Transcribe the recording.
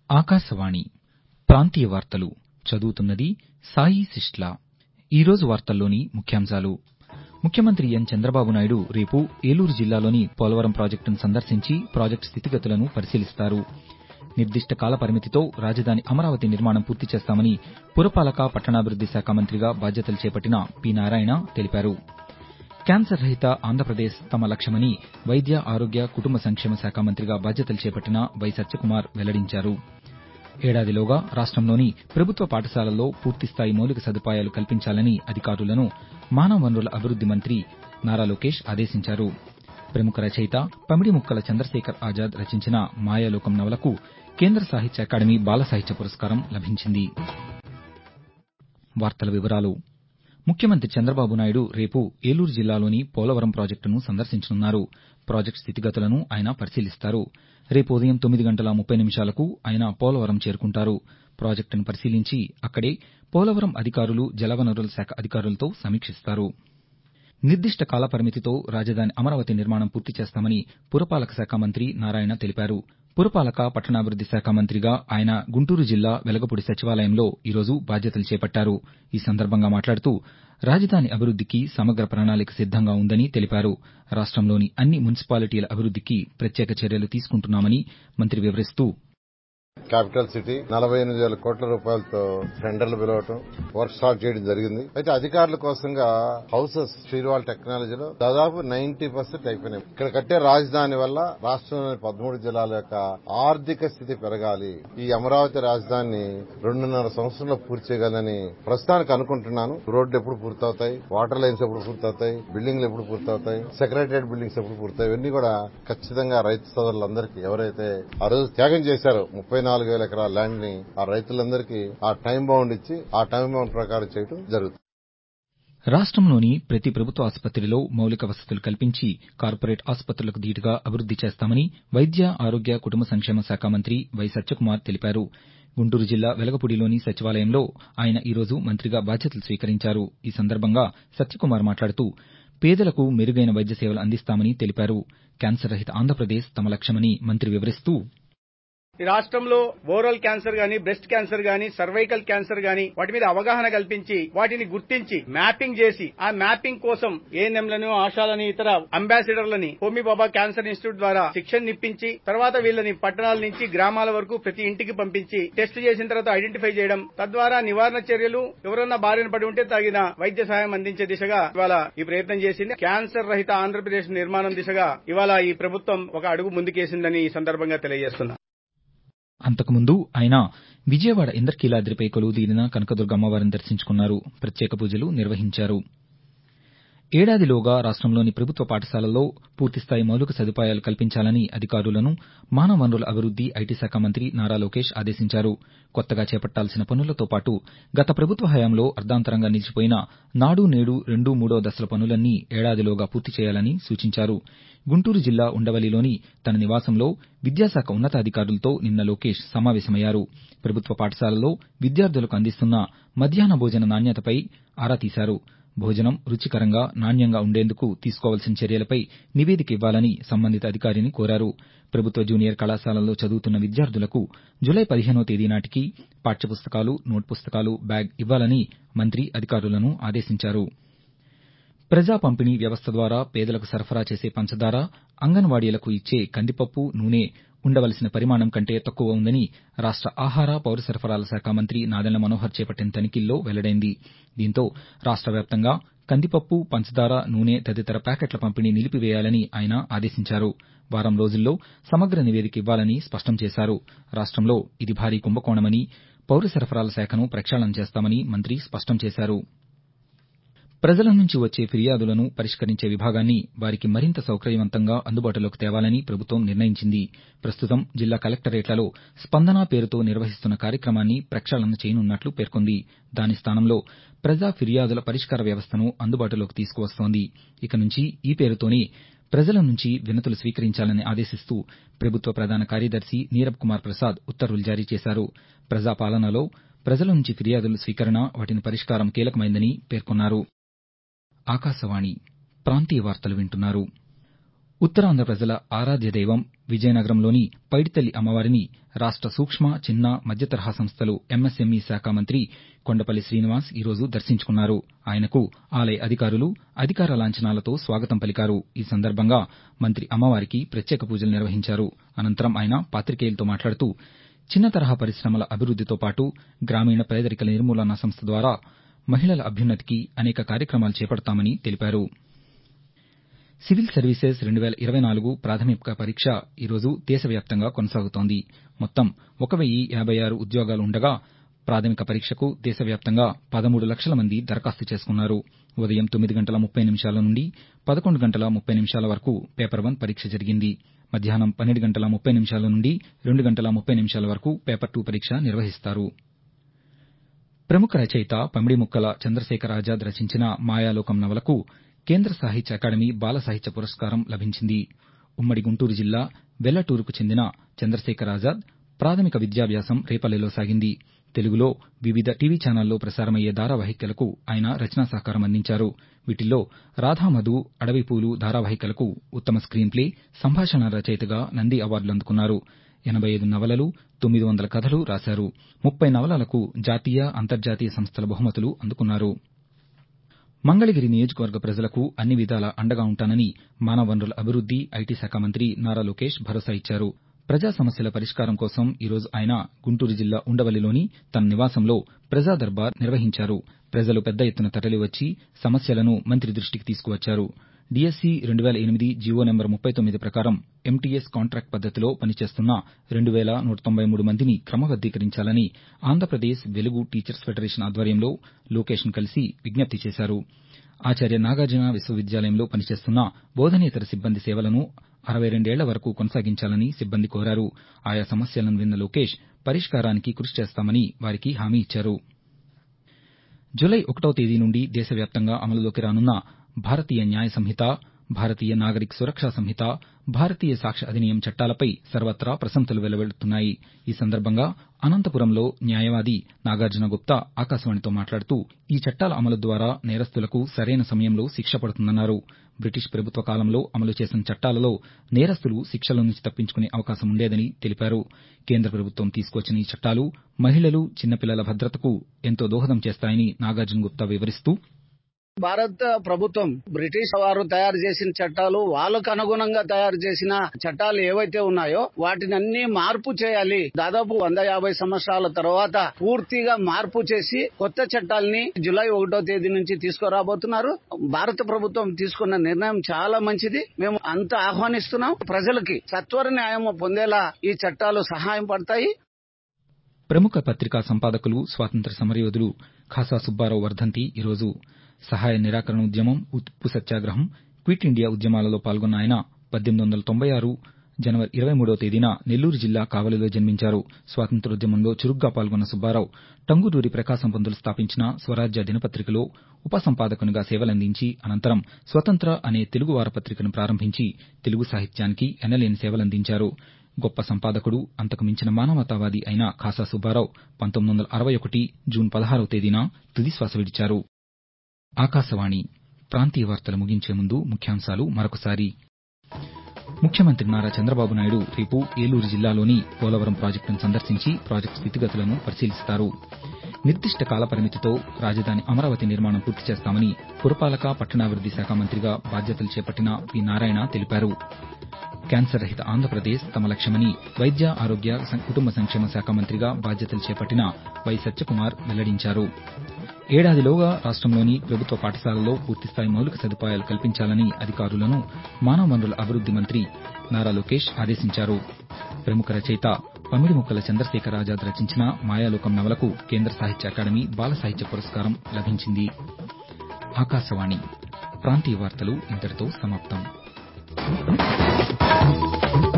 ఆకాశవాణి ప్రాంతీయ వార్తలు చదువుతున్నది సాయి సిస్లా ఈరోజు వార్తల్లోని ముఖ్యాంశాలు ముఖ్యమంత్రి ఎన్ చంద్రబాబు నాయుడు రేపు ఏలూరు జిల్లాలోని పోలవరం ప్రాజెక్టును సందర్శించి ప్రాజెక్టు స్థితిగతులను పరిశీలిస్తారు నిర్దిష్ట కాల పరిమితితో రాజధాని అమరావతి నిర్మాణం పూర్తి చేస్తామని పురపాలక పట్టణాభివృద్ది శాఖ మంత్రిగా బాధ్యతలు చేపట్టిన పి నారాయణ తెలిపారు క్యాన్సర్ రహిత ఆంధ్రప్రదేశ్ తమ లక్ష్యమని వైద్య ఆరోగ్య కుటుంబ సంక్షేమ శాఖ మంత్రిగా బాధ్యతలు చేపట్టిన వై సత్యకుమార్ వెల్లడించారు ఏడాదిలోగా రాష్టంలోని ప్రభుత్వ పాఠశాలల్లో పూర్తిస్థాయి మౌలిక సదుపాయాలు కల్పించాలని అధికారులను మానవ వనరుల అభివృద్ది మంత్రి నారా లోకేష్ ఆదేశించారు ప్రముఖ రచయిత పమిడిముక్కల చంద్రశేఖర్ ఆజాద్ రచించిన మాయాలోకం నవలకు కేంద్ర సాహిత్య అకాడమీ బాల సాహిత్య పురస్కారం లభించింది ముఖ్యమంత్రి చంద్రబాబు నాయుడు రేపు ఏలూరు జిల్లాలోని పోలవరం ప్రాజెక్టును సందర్శించనున్నారు ప్రాజెక్టు స్థితిగతులను ఆయన పరిశీలిస్తారు రేపు ఉదయం తొమ్మిది గంటల ముప్పై నిమిషాలకు ఆయన పోలవరం చేరుకుంటారు ప్రాజెక్టును పరిశీలించి అక్కడే పోలవరం అధికారులు జలవనరుల శాఖ అధికారులతో సమీక్షిస్తారు నిర్దిష్ట కాల పరిమితితో రాజధాని అమరావతి నిర్మాణం పూర్తి చేస్తామని పురపాలక శాఖ మంత్రి నారాయణ తెలిపారు పురపాలక పట్టణాభివృద్ది శాఖ మంత్రిగా ఆయన గుంటూరు జిల్లా వెలగపూడి సచివాలయంలో ఈరోజు బాధ్యతలు చేపట్టారు ఈ సందర్భంగా మాట్లాడుతూ రాజధాని అభివృద్దికి సమగ్ర ప్రణాళిక సిద్దంగా ఉందని తెలిపారు రాష్టంలోని అన్ని మున్సిపాలిటీల అభివృద్దికి ప్రత్యేక చర్యలు తీసుకుంటున్నామని మంత్రి వివరిస్తూ క్యాపిటల్ సిటీ నలభై ఎనిమిది వేల కోట్ల రూపాయలతో టెండర్లు పిలవటం వర్క్ స్టార్ట్ చేయడం జరిగింది అయితే అధికారుల కోసంగా హౌసెస్ శ్రీవాల్ టెక్నాలజీలో దాదాపు నైన్టీ పర్సెంట్ అయిపోయినాయి ఇక్కడ కట్టే రాజధాని వల్ల రాష్ట్రంలోని పదమూడు జిల్లాల యొక్క ఆర్థిక స్థితి పెరగాలి ఈ అమరావతి రాజధానిని రెండున్నర సంవత్సరంలో పూర్తి చేయగలని ప్రస్తుతానికి అనుకుంటున్నాను రోడ్లు ఎప్పుడు పూర్తవుతాయి వాటర్ లైన్స్ ఎప్పుడు పూర్తవుతాయి బిల్డింగ్లు ఎప్పుడు పూర్తవుతాయి సెక్రటరియట్ బిల్డింగ్స్ ఎప్పుడు పూర్తవుతాయి ఇవన్నీ కూడా ఖచ్చితంగా రైతు సోదరులందరికీ ఎవరైతే ఆ రోజు త్యాగం చేశారో ముప్పై నాలుగు వేల ఎకరాల ల్యాండ్ ని ఆ రైతులందరికీ ఆ టైం బౌండ్ ఇచ్చి ఆ టైం బౌండ్ ప్రకారం చేయడం జరుగుతుంది రాష్టంలోని ప్రతి ప్రభుత్వ ఆసుపత్రిలో మౌలిక వసతులు కల్పించి కార్పొరేట్ ఆసుపత్రులకు ధీటుగా అభివృద్ది చేస్తామని వైద్య ఆరోగ్య కుటుంబ సంక్షేమ శాఖ మంత్రి వై సత్యకుమార్ తెలిపారు గుంటూరు జిల్లా వెలగపూడిలోని సచివాలయంలో ఆయన ఈరోజు మంత్రిగా బాధ్యతలు స్వీకరించారు ఈ సందర్భంగా సత్యకుమార్ మాట్లాడుతూ పేదలకు మెరుగైన వైద్య సేవలు అందిస్తామని తెలిపారు క్యాన్సర్ రహిత ఆంధ్రప్రదేశ్ తమ లక్ష్యమని మంత్రి వివరిస్తూ ఈ రాష్ట్రంలో ఓరల్ క్యాన్సర్ గాని బ్రెస్ట్ క్యాన్సర్ గాని సర్వైకల్ క్యాన్సర్ గాని వాటి మీద అవగాహన కల్పించి వాటిని గుర్తించి మ్యాపింగ్ చేసి ఆ మ్యాపింగ్ కోసం ఏఎన్ఎంలను ఆశాలని ఇతర అంబాసిడర్లని హోమీ బాబా క్యాన్సర్ ఇన్స్టిట్యూట్ ద్వారా శిక్షణ ఇప్పించి తర్వాత వీళ్ళని పట్టణాల నుంచి గ్రామాల వరకు ప్రతి ఇంటికి పంపించి టెస్ట్ చేసిన తర్వాత ఐడెంటిఫై చేయడం తద్వారా నివారణ చర్యలు ఎవరన్నా బారిన పడి ఉంటే తగిన వైద్య సహాయం అందించే దిశగా ఇవాళ ఈ ప్రయత్నం చేసింది క్యాన్సర్ రహిత ఆంధ్రప్రదేశ్ నిర్మాణం దిశగా ఇవాళ ఈ ప్రభుత్వం ఒక అడుగు ముందుకేసిందని ఈ సందర్భంగా తెలియజేస్తున్నా అంతకుముందు ఆయన విజయవాడ ఇంద్రకీలాద్రిపై కొలువుదీరిన కనకదుర్గ అమ్మవారిని దర్శించుకున్నారు ప్రత్యేక పూజలు నిర్వహించారు ఏడాదిలోగా రాష్టంలోని ప్రభుత్వ పాఠశాలల్లో పూర్తిస్థాయి మౌలిక సదుపాయాలు కల్పించాలని అధికారులను మానవ వనరుల అభివృద్ది ఐటీ శాఖ మంత్రి నారా లోకేష్ ఆదేశించారు కొత్తగా చేపట్టాల్సిన పనులతో పాటు గత ప్రభుత్వ హయాంలో అర్దాంతరంగా నిలిచిపోయిన నాడు నేడు రెండు మూడో దశల పనులన్నీ ఏడాదిలోగా పూర్తి చేయాలని సూచించారు గుంటూరు జిల్లా ఉండవల్లిలోని తన నివాసంలో విద్యాశాఖ ఉన్నతాధికారులతో నిన్న లోకేష్ సమావేశమయ్యారు ప్రభుత్వ పాఠశాలల్లో విద్యార్థులకు అందిస్తున్న మధ్యాహ్న భోజన నాణ్యతపై ఆరా తీశారు భోజనం రుచికరంగా నాణ్యంగా ఉండేందుకు తీసుకోవాల్సిన చర్యలపై నివేదిక ఇవ్వాలని సంబంధిత అధికారిని కోరారు ప్రభుత్వ జూనియర్ కళాశాలల్లో చదువుతున్న విద్యార్థులకు జులై పదిహేనో తేదీ నాటికి పాఠ్యపుస్తకాలు నోట్ పుస్తకాలు బ్యాగ్ ఇవ్వాలని మంత్రి అధికారులను ఆదేశించారు ప్రజా పంపిణీ వ్యవస్థ ద్వారా పేదలకు సరఫరా చేసే పంచదార అంగన్వాడీలకు ఇచ్చే కందిపప్పు నూనె ఉండవలసిన పరిమాణం కంటే తక్కువ ఉందని రాష్ట ఆహార పౌర సరఫరాల శాఖ మంత్రి నాదెండ్ల మనోహర్ చేపట్టిన తనిఖీల్లో వెల్లడైంది దీంతో రాష్ట వ్యాప్తంగా కందిపప్పు పంచదార నూనె తదితర ప్యాకెట్ల పంపిణీ నిలిపివేయాలని ఆయన ఆదేశించారు వారం రోజుల్లో సమగ్ర నివేదిక ఇవ్వాలని స్పష్టం చేశారు రాష్టంలో ఇది భారీ కుంభకోణమని పౌర సరఫరాల శాఖను ప్రక్షాళన చేస్తామని మంత్రి స్పష్టం చేశారు ప్రజల నుంచి వచ్చే ఫిర్యాదులను పరిష్కరించే విభాగాన్ని వారికి మరింత సౌకర్యవంతంగా అందుబాటులోకి తేవాలని ప్రభుత్వం నిర్ణయించింది ప్రస్తుతం జిల్లా కలెక్టరేట్లలో స్పందన పేరుతో నిర్వహిస్తున్న కార్యక్రమాన్ని ప్రక్షాళన చేయనున్నట్లు పేర్కొంది దాని స్థానంలో ప్రజా ఫిర్యాదుల పరిష్కార వ్యవస్థను అందుబాటులోకి తీసుకువస్తోంది ఇక నుంచి ఈ పేరుతోనే ప్రజల నుంచి వినతులు స్వీకరించాలని ఆదేశిస్తూ ప్రభుత్వ ప్రధాన కార్యదర్శి నీరబ్ కుమార్ ప్రసాద్ ఉత్తర్వులు జారీ చేశారు ప్రజాపాలనలో ప్రజల నుంచి ఫిర్యాదుల స్వీకరణ వాటిని పరిష్కారం కీలకమైందని పేర్కొన్నారు ఆకాశవాణి ప్రాంతీయ వార్తలు వింటున్నారు ఉత్తరాంధ్ర ప్రజల ఆరాధ్య దైవం విజయనగరంలోని పైడితల్లి అమ్మవారిని రాష్ట సూక్ష్మ చిన్న మధ్యతరహా సంస్థలు ఎంఎస్ఎంఈ శాఖ మంత్రి కొండపల్లి శ్రీనివాస్ ఈరోజు దర్శించుకున్నారు ఆయనకు ఆలయ అధికారులు అధికార లాంఛనాలతో స్వాగతం పలికారు ఈ సందర్భంగా మంత్రి అమ్మవారికి ప్రత్యేక పూజలు నిర్వహించారు అనంతరం ఆయన పాతికేయులతో మాట్లాడుతూ చిన్న తరహా పరిశ్రమల అభివృద్దితో పాటు గ్రామీణ పేదరిక నిర్మూలన సంస్థ ద్వారా మహిళల అభ్యున్నతికి అనేక కార్యక్రమాలు చేపడతామని తెలిపారు సివిల్ సర్వీసెస్ రెండు వేల ఇరవై నాలుగు ప్రాథమిక పరీక్ష ఈరోజు దేశవ్యాప్తంగా కొనసాగుతోంది మొత్తం ఒక వెయ్యి యాబై ఆరు ఉద్యోగాలు ఉండగా ప్రాథమిక పరీక్షకు దేశవ్యాప్తంగా పదమూడు లక్షల మంది దరఖాస్తు చేసుకున్నారు ఉదయం తొమ్మిది గంటల ముప్పై నిమిషాల నుండి పదకొండు గంటల ముప్పై నిమిషాల వరకు పేపర్ వన్ పరీక్ష జరిగింది మధ్యాహ్నం పన్నెండు గంటల ముప్పై నిమిషాల నుండి రెండు గంటల ముప్పై నిమిషాల వరకు పేపర్ టూ పరీక్ష నిర్వహిస్తారు ప్రముఖ రచయిత పమిడి ముక్కల చంద్రశేఖర్ ఆజాద్ రచించిన మాయాలోకం నవలకు కేంద్ర సాహిత్య అకాడమీ బాల సాహిత్య పురస్కారం లభించింది ఉమ్మడి గుంటూరు జిల్లా వెల్లటూరుకు చెందిన చంద్రశేఖర్ ఆజాద్ ప్రాథమిక విద్యాభ్యాసం రేపల్లెలో సాగింది తెలుగులో వివిధ టీవీ ఛానళ్లలో ప్రసారమయ్యే ధారావాహికలకు ఆయన రచనా సహకారం అందించారు వీటిల్లో రాధామధు అడవిపూలు ధారావాహికలకు ఉత్తమ స్క్రీన్ ప్లే సంభాషణ రచయితగా నంది అవార్డులు అందుకున్నారు ఎనబై ఐదు నవలలు తొమ్మిది వందల కథలు రాశారు ముప్పై నవలలకు జాతీయ అంతర్జాతీయ సంస్థల బహుమతులు అందుకున్నారు మంగళగిరి నియోజకవర్గ ప్రజలకు అన్ని విధాలా అండగా ఉంటానని మానవ వనరుల అభివృద్ది ఐటీ శాఖ మంత్రి నారా లోకేష్ భరోసా ఇచ్చారు ప్రజా సమస్యల పరిష్కారం కోసం ఈరోజు ఆయన గుంటూరు జిల్లా ఉండవల్లిలోని తన నివాసంలో ప్రజా దర్బార్ నిర్వహించారు ప్రజలు పెద్ద ఎత్తున తరలివచ్చి సమస్యలను మంత్రి దృష్టికి తీసుకువచ్చారు డీఎస్సీ రెండు వేల ఎనిమిది జీవో నెంబర్ ముప్పై తొమ్మిది ప్రకారం ఎంటీఎస్ కాంట్రాక్ట్ పద్దతిలో పనిచేస్తున్న రెండు వేల నూట తొంభై మూడు మందిని క్రమబద్దీకరించాలని ఆంధ్రప్రదేశ్ వెలుగు టీచర్స్ ఫెడరేషన్ ఆధ్వర్యంలో లోకేష్ను కలిసి విజ్ఞప్తి చేశారు ఆచార్య నాగార్జున విశ్వవిద్యాలయంలో పనిచేస్తున్న బోధనేతర సిబ్బంది సేవలను అరవై రెండేళ్ల వరకు కొనసాగించాలని సిబ్బంది కోరారు ఆయా సమస్యలను విన్న లోకేష్ పరిష్కారానికి కృషి చేస్తామని వారికి హామీ ఇచ్చారు జులై ఒకటో తేదీ నుండి దేశవ్యాప్తంగా అమలులోకి రానున్న భారతీయ న్యాయ సంహిత భారతీయ నాగరిక సురక్షా సంహిత భారతీయ సాక్ష్య అధినియం చట్టాలపై సర్వత్రా ప్రశంసలు వెలువడుతున్నాయి ఈ సందర్భంగా అనంతపురంలో న్యాయవాది నాగార్జున గుప్తా ఆకాశవాణితో మాట్లాడుతూ ఈ చట్టాల అమలు ద్వారా నేరస్తులకు సరైన సమయంలో శిక్ష పడుతుందన్నారు బ్రిటిష్ ప్రభుత్వ కాలంలో అమలు చేసిన చట్టాలలో నేరస్తులు శిక్షల నుంచి తప్పించుకునే అవకాశం ఉండేదని తెలిపారు కేంద్ర ప్రభుత్వం తీసుకొచ్చిన ఈ చట్టాలు మహిళలు చిన్నపిల్లల భద్రతకు ఎంతో దోహదం చేస్తాయని నాగార్జున గుప్తా వివరిస్తూ భారత ప్రభుత్వం బ్రిటిష్ వారు తయారు చేసిన చట్టాలు వాళ్ళకు అనుగుణంగా తయారు చేసిన చట్టాలు ఏవైతే ఉన్నాయో వాటిని అన్ని మార్పు చేయాలి దాదాపు వంద యాభై సంవత్సరాల తర్వాత పూర్తిగా మార్పు చేసి కొత్త చట్టాలని జులై ఒకటో తేదీ నుంచి తీసుకురాబోతున్నారు భారత ప్రభుత్వం తీసుకున్న నిర్ణయం చాలా మంచిది మేము అంత ఆహ్వానిస్తున్నాం ప్రజలకి సత్వర న్యాయం పొందేలా ఈ చట్టాలు సహాయం పడతాయి ప్రముఖ పత్రికా సంపాదకులు స్వాతంత్ర్య సమరయోధులు ఖాసా సుబ్బారావు వర్ధంతి ఈరోజు సహాయ నిరాకరణ ఉద్యమం ఉప్పు సత్యాగ్రహం క్విట్ ఇండియా ఉద్యమాలలో పాల్గొన్న ఆయన పద్దెనిమిది వందల తొంభై ఆరు జనవరి ఇరవై మూడవ తేదీన నెల్లూరు జిల్లా కావలిలో జన్మించారు స్వాతంత్ర్యోద్యమంలో చురుగ్గా పాల్గొన్న సుబ్బారావు టంగుటూరి ప్రకాశం పంతులు స్థాపించిన స్వరాజ్య దినపత్రికలో ఉపసంపాదకునిగా సేవలందించి అనంతరం స్వతంత్ర అనే తెలుగు వారపత్రికను ప్రారంభించి తెలుగు సాహిత్యానికి ఎనలేని సేవలందించారు గొప్ప సంపాదకుడు అంతకు మించిన మానవతావాది అయిన ఖాసా సుబ్బారావు పంతొమ్మిది వందల అరవై ఒకటి జూన్ పదహారవ తేదీన తుదిశ్వాస విడిచారు ఆకాశవాణి ప్రాంతీయ వార్తలు ముగించే ముందు ముఖ్యాంశాలు మరొకసారి ముఖ్యమంత్రి నారా చంద్రబాబు నాయుడు రేపు ఏలూరు జిల్లాలోని పోలవరం ప్రాజెక్టును సందర్శించి ప్రాజెక్టు స్థితిగతులను పరిశీలిస్తారు నిర్దిష్ట కాల పరిమితితో రాజధాని అమరావతి నిర్మాణం పూర్తి చేస్తామని పురపాలక పట్టణాభివృద్ది శాఖ మంత్రిగా బాధ్యతలు చేపట్టిన పి నారాయణ తెలిపారు క్యాన్సర్ రహిత ఆంధ్రప్రదేశ్ తమ లక్ష్యమని వైద్య ఆరోగ్య కుటుంబ సంక్షేమ శాఖ మంత్రిగా బాధ్యతలు చేపట్టిన వై సత్యకుమార్ వెల్లడించారు ఏడాదిలోగా రాష్టంలోని ప్రభుత్వ పాఠశాలల్లో పూర్తిస్థాయి మౌలిక సదుపాయాలు కల్పించాలని అధికారులను మానవ వనరుల అభివృద్ది మంత్రి నారా లోకేష్ ఆదేశించారు ప్రముఖ రచయిత పమిడి ముక్కల చంద్రశేఖర్ ఆజాద్ రచించిన మాయాలోకం నవలకు కేంద్ర సాహిత్య అకాడమీ బాల సాహిత్య పురస్కారం లభించింది ఆకాశవాణి ప్రాంతీయ వార్తలు ఇంతటితో సమాప్తం